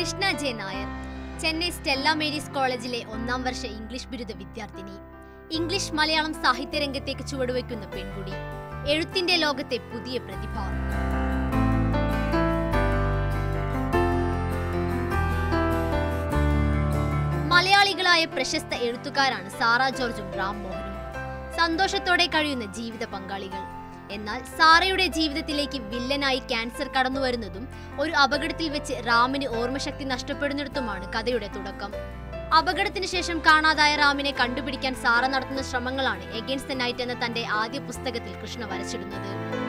Krishna J Nair Chennai Stella Maris കോളേജിലെ ഒന്നാം വർഷ English ബിരുദ വിദ്യാർത്ഥിനി ഇംഗ്ലീഷ് മലയാളം സാഹിത്യ രംഗത്തേക്ക് ചുവടുവെക്കുന്ന പെൺകുടി എഴുത്തിന്റെ ലോകത്തെ പുതിയ പ്രതിഭ മലയാളികളായ പ്രശസ്ത എഴുത്തുകാരാണ് സാറ ജോർജും റാം മോഹനും സന്തോഷത്തോടെ കഴിയുന്ന ജീവിത പങ്കാളികൾ എന്നാൽ സാറയുടെ ജീവിതത്തിലേക്ക് വില്ലനായി ക്യാൻസർ കടന്നു വരുന്നതും ഒരു അപകടത്തിൽ വെച്ച് റാമിന് ഓർമ്മശക്തി നഷ്ടപ്പെടുന്നിടത്തുമാണ് കഥയുടെ തുടക്കം അപകടത്തിന് ശേഷം കാണാതായ റാമിനെ കണ്ടുപിടിക്കാൻ സാറ നടത്തുന്ന ശ്രമങ്ങളാണ് എഗൻസ്റ്റ് ദ നൈറ്റ് എന്ന തന്റെ ആദ്യ പുസ്തകത്തിൽ കൃഷ്ണ വരച്ചിടുന്നത്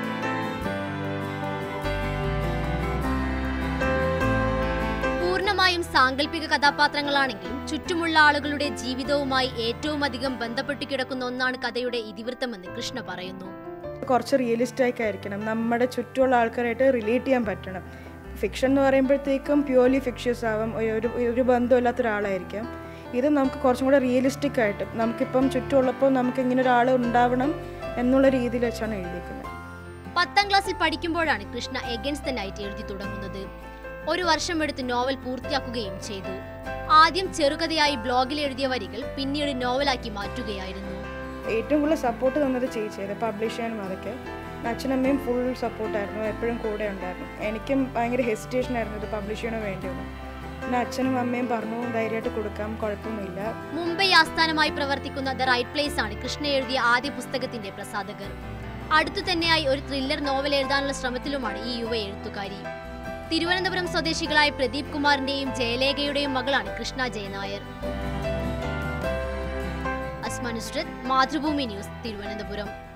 പൂർണ്ണമായും സാങ്കല്പിക കഥാപാത്രങ്ങളാണെങ്കിലും ചുറ്റുമുള്ള ആളുകളുടെ ജീവിതവുമായി ഏറ്റവും അധികം ബന്ധപ്പെട്ടു കിടക്കുന്ന ഒന്നാണ് കഥയുടെ ഇതിവൃത്തമെന്ന് കൃഷ്ണ പറയുന്നു കുറച്ച് റിയലിസ്റ്റിക് ആയിരിക്കണം നമ്മുടെ ചുറ്റുമുള്ള ആൾക്കാരായിട്ട് റിലേറ്റ് ചെയ്യാൻ പറ്റണം ഫിക്ഷൻ എന്ന് പറയുമ്പോഴത്തേക്കും പ്യുവർലി ഫിക്ഷ്യസ് ആവാം ഒരു ഒരു ബന്ധമില്ലാത്ത ഒരാളായിരിക്കാം ഇത് നമുക്ക് കുറച്ചും കൂടെ റിയലിസ്റ്റിക് ആയിട്ട് നമുക്കിപ്പം ചുറ്റുമുള്ളപ്പോൾ നമുക്ക് ഇങ്ങനെ ഒരാൾ ഉണ്ടാവണം എന്നുള്ള രീതിയിൽ വെച്ചാണ് എഴുതിയിരിക്കുന്നത് പത്താം ക്ലാസ്സിൽ പഠിക്കുമ്പോഴാണ് കൃഷ്ണ എഗൻസ്റ്റ് ദ നൈറ്റ് എഴുതി തുടങ്ങുന്നത് ഒരു വർഷം എടുത്ത് നോവൽ പൂർത്തിയാക്കുകയും ചെയ്തു ആദ്യം ചെറുകഥയായി ബ്ലോഗിൽ എഴുതിയ വരികൾ പിന്നീട് നോവലാക്കി മാറ്റുകയായിരുന്നു ഏറ്റവും കൂടുതൽ സപ്പോർട്ട് തന്നത് ചേച്ചിയത് പബ്ലിഷ് ചെയ്യാനും അതൊക്കെ അച്ഛനമ്മയും ഫുൾ സപ്പോർട്ടായിരുന്നു എപ്പോഴും കൂടെ ഉണ്ടായിരുന്നു എനിക്കും ഭയങ്കര ഹെസിറ്റേഷൻ ആയിരുന്നു ഇത് പബ്ലിഷ് ചെയ്യണോ വേണ്ടിയൊന്നും പിന്നെ അച്ഛനും അമ്മയും പറഞ്ഞു ധൈര്യമായിട്ട് കൊടുക്കാം കുഴപ്പമൊന്നുമില്ല മുംബൈ ആസ്ഥാനമായി പ്രവർത്തിക്കുന്ന ദ റൈറ്റ് പ്ലേസ് ആണ് കൃഷ്ണ എഴുതിയ ആദ്യ പുസ്തകത്തിന്റെ പ്രസാധകർ അടുത്തു തന്നെയായി ഒരു ത്രില്ലർ നോവൽ എഴുതാനുള്ള ശ്രമത്തിലുമാണ് ഈ യുവ എഴുത്തുകാരി തിരുവനന്തപുരം സ്വദേശികളായ പ്രദീപ് കുമാറിന്റെയും ജയലേഖയുടെയും മകളാണ് കൃഷ്ണ ജയനായർ അസ്മാനുസ്രത് മാതൃഭൂമി ന്യൂസ് തിരുവനന്തപുരം